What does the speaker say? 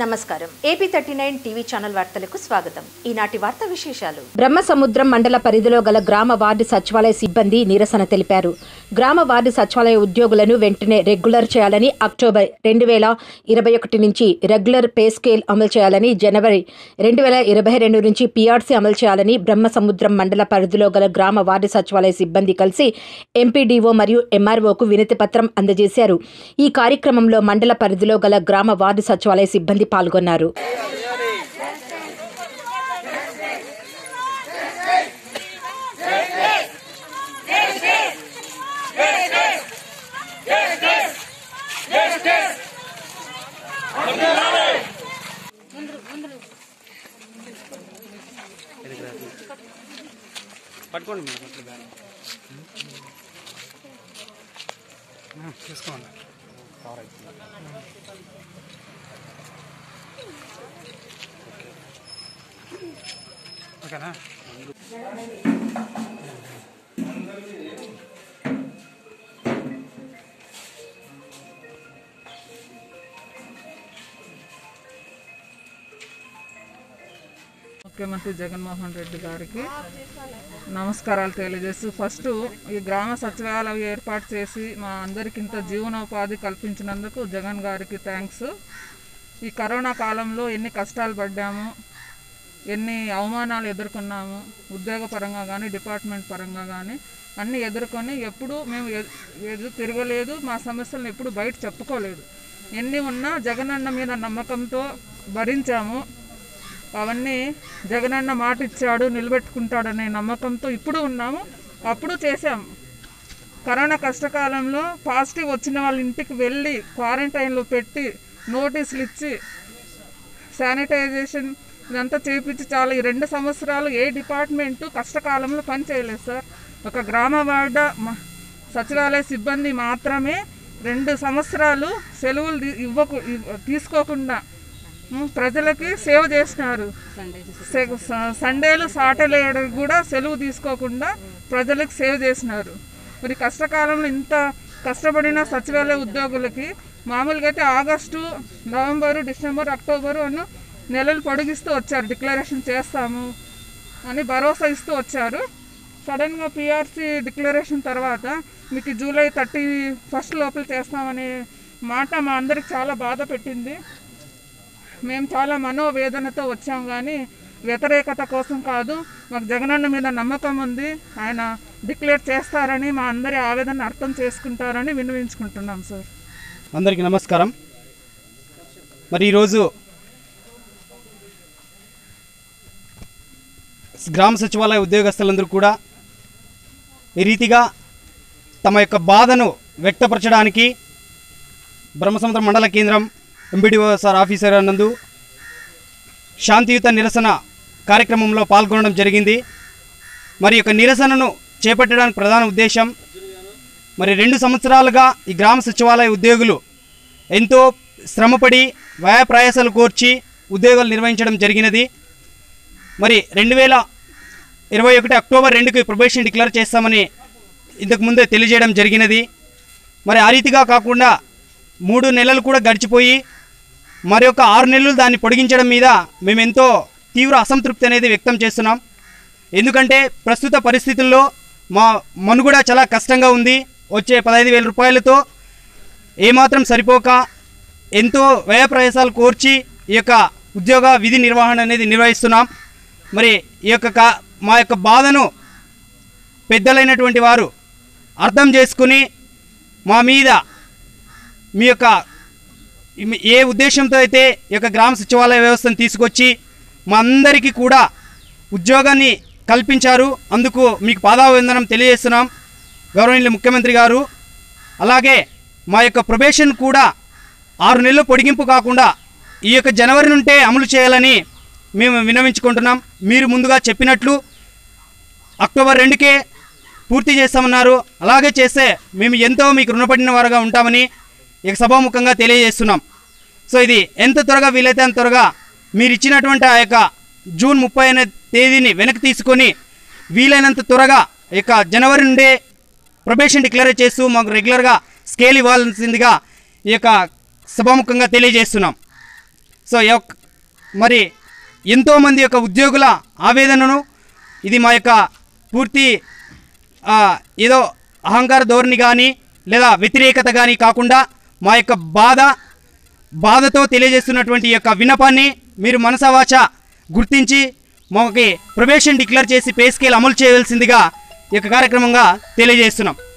నమస్కారం AP thirty nine TV channel వార్తలకు స్వాగతం ఈనాటి వార్తా విశేషాలు బ్రహ్మసముద్రం మండల పరిధిలో గల గ్రామ వార్డు సచివాలయ సిబ్బంది నిరసన తెలిపారు గ్రామ వార్డు సచివాలయ ఉద్యోగులను వెంటనే రెగ్యులర్ చేయాలని అక్టోబర్ రెండు వేల ఇరవై ఒకటి నుంచి రెగ్యులర్ పే స్కేల్ అమలు చేయాలని జనవరి రెండు వేల ఇరవై రెండు నుంచి పీఆర్సీ అమలు చేయాలని బ్రహ్మసముద్రం మండల పరిధిలో గల గ్రామ వార్డు సచివాలయ సిబ్బంది కలిసి ఎంపీడీఓ మరియు ఎంఆర్ఓకు వినతి పత్రం అందజేశారు ఈ కార్యక్రమంలో మండల పరిధిలో గల గ్రామ వార్డు సచివాలయ సిబ్బంది పాల్గొన్నారు పట్టుకోండి మేడం అట్లా బ్యాగ్ తీసుకోండి కవర్ అవుతుంది ఓకేనా ముఖ్యమంత్రి జగన్మోహన్ రెడ్డి గారికి నమస్కారాలు తెలియజేస్తూ ఫస్ట్ ఈ గ్రామ సచివాలయం ఏర్పాటు చేసి మా అందరికి ఇంత జీవనోపాధి కల్పించినందుకు జగన్ గారికి థ్యాంక్స్ ఈ కరోనా కాలంలో ఎన్ని కష్టాలు పడ్డాము ఎన్ని అవమానాలు ఎదుర్కొన్నాము ఉద్యోగపరంగా కానీ డిపార్ట్మెంట్ పరంగా కానీ అన్నీ ఎదుర్కొని ఎప్పుడూ మేము ఎ- ఎదు తిరగలేదు మా సమస్యలను ఎప్పుడు బయట చెప్పుకోలేదు ఎన్ని ఉన్నా జగనన్న మీద నమ్మకంతో భరించాము అవన్నీ జగనన్న మాట ఇచ్చాడు నిలబెట్టుకుంటాడనే నమ్మకంతో ఇప్పుడు ఉన్నాము అప్పుడు చేశాము కరోనా కష్టకాలంలో పాజిటివ్ వచ్చిన వాళ్ళ ఇంటికి వెళ్ళి క్వారంటైన్లో పెట్టి నోటీసులు ఇచ్చి శానిటైజేషన్ ఇదంతా చేపించి చాలా ఈ రెండు సంవత్సరాలు ఏ డిపార్ట్మెంటు కష్టకాలంలో పని చేయలేదు సార్ ఒక గ్రామ వార్డ మ- సచివాలయ సిబ్బంది మాత్రమే రెండు సంవత్సరాలు సెలవులు తీ- ఇవ్వకు ఇవ్- తీసుకోకుండా ఉమ్, ప్రజలకి సేవ చేసినారు సే- స- సండేలు సాటర్డే కూడా సెలవు తీసుకోకుండా ప్రజలకు సేవ చేసినారు మరి కష్టకాలంలో ఇంత కష్టపడిన సచివాలయ ఉద్యోగులకి మామూలుగా అయితే ఆగస్టు నవంబరు డిసెంబర్ అక్టోబరు అన్న నెలలు పొడిగిస్తూ వచ్చారు డిక్లరేషన్ చేస్తాము అని భరోసా ఇస్తూ వచ్చారు సడన్గా పిఆర్సీ డిక్లరేషన్ తర్వాత మీకు ఈ జూలై థర్టీ ఫస్ట్ లోపల చేస్తామనే మాట మా అందరికి చాలా బాధ పెట్టింది మేము చాలా మనోవేదనతో వచ్చాం కానీ వ్యతిరేకత కోసం కాదు మాకు జగనన్న మీద నమ్మకం ఉంది ఆయన డిక్లేర్ చేస్తారని మా అందరి ఆవేదన అర్థం చేసుకుంటారని విన్నవించుకుంటున్నాం సార్ అందరికీ నమస్కారం మరి ఈరోజు గ్రామ సచివాలయ ఉద్యోగస్తులందరూ కూడా ఈ రీతిగా తమ యొక్క బాధను వ్యక్తపరచడానికి బ్రహ్మసముద్రం మండల కేంద్రం ఎంబీడీఓ సార్ ఆఫీసర్ నందు శాంతియుత నిరసన కార్యక్రమంలో పాల్గొనడం జరిగింది మరి యొక్క నిరసనను చేపట్టడానికి ప్రధాన ఉద్దేశం మరి రెండు సంవత్సరాలుగా ఈ గ్రామ సచివాలయ ఉద్యోగులు ఎంతో శ్రమపడి వ్యయ ప్రయాసాలు కోర్చి ఉద్యోగాలు నిర్వహించడం జరిగినది మరి రెండు వేల ఇరవై ఒకటి అక్టోబర్ రెండుకి ప్రొబేషన్ డిక్లేర్ చేస్తామని ఇంతకు ముందే తెలియజేయడం జరిగినది మరి ఆ రీతిగా కాకుండా మూడు నెలలు కూడా గడిచిపోయి మరి ఒక ఆరు నెలలు దాన్ని పొడిగించడం మీద మేము ఎంతో తీవ్ర అసంతృప్తి అనేది వ్యక్తం చేస్తున్నాం ఎందుకంటే ప్రస్తుత పరిస్థితుల్లో మా మనుగడ చాలా కష్టంగా ఉంది వచ్చే పదహైదు వేల రూపాయలతో ఏమాత్రం సరిపోక ఎంతో వ్యయ ప్రయాసాలు కోర్చి ఈ యొక్క ఉద్యోగ విధి నిర్వహణ అనేది నిర్వహిస్తున్నాం మరి ఈ యొక్క కా- మా యొక్క బాధను పెద్దలైనటువంటి వారు అర్థం చేసుకుని మా మీద మీ యొక్క ఇమ్- ఏ ఉద్దేశంతో అయితే ఈ యొక్క గ్రామ సచివాలయ వ్యవస్థను తీసుకొచ్చి మా అందరికీ కూడా ఉద్యోగాన్ని కల్పించారు అందుకు మీకు పాదాభివందనం తెలియజేస్తున్నాం గౌరవనీయులు ముఖ్యమంత్రి గారు అలాగే మా యొక్క ప్రొబేషన్ కూడా ఆరు నెలలు పొడిగింపు కాకుండా ఈ యొక్క జనవరి నుండే అమలు చేయాలని మేము విన్నవించుకుంటున్నాం మీరు ముందుగా చెప్పినట్లు అక్టోబర్ రెండుకే పూర్తి చేస్తామన్నారు అలాగే చేస్తే మేము ఎంతో మీకు రుణపడిన వారుగా ఉంటామని ఇక సభాముఖంగా తెలియజేస్తున్నాం సో ఇది ఎంత త్వరగా వీలైతే అంత త్వరగా మీరు ఇచ్చినటువంటి ఆ యొక్క జూన్ ముప్పై అనే తేదీని వెనక్కి తీసుకొని వీలైనంత త్వరగా ఈ యొక్క జనవరి నుండే ప్రొబేషన్ డిక్లేర్ చేస్తూ మాకు రెగ్యులర్గా స్కేల్ ఇవ్వాల్సిందిగా ఈ యొక్క సభాముఖంగా తెలియజేస్తున్నాం సో ఈ యొక్క మరి ఎంతోమంది యొక్క ఉద్యోగుల ఆవేదనను ఇది మా యొక్క పూర్తి ఆ, ఏదో అహంకార ధోరణి కానీ లేదా వ్యతిరేకత కానీ కాకుండా మా యొక్క బాధ బాధతో తెలియజేస్తున్నటువంటి ఈ యొక్క విన్నపాన్ని మీరు మనసవాచ గుర్తించి మాకి ప్రొబేషన్ డిక్లేర్ చేసి పే స్కేల్ అమలు చేయవలసిందిగా ఈ యొక్క కార్యక్రమంగా తెలియజేస్తున్నాం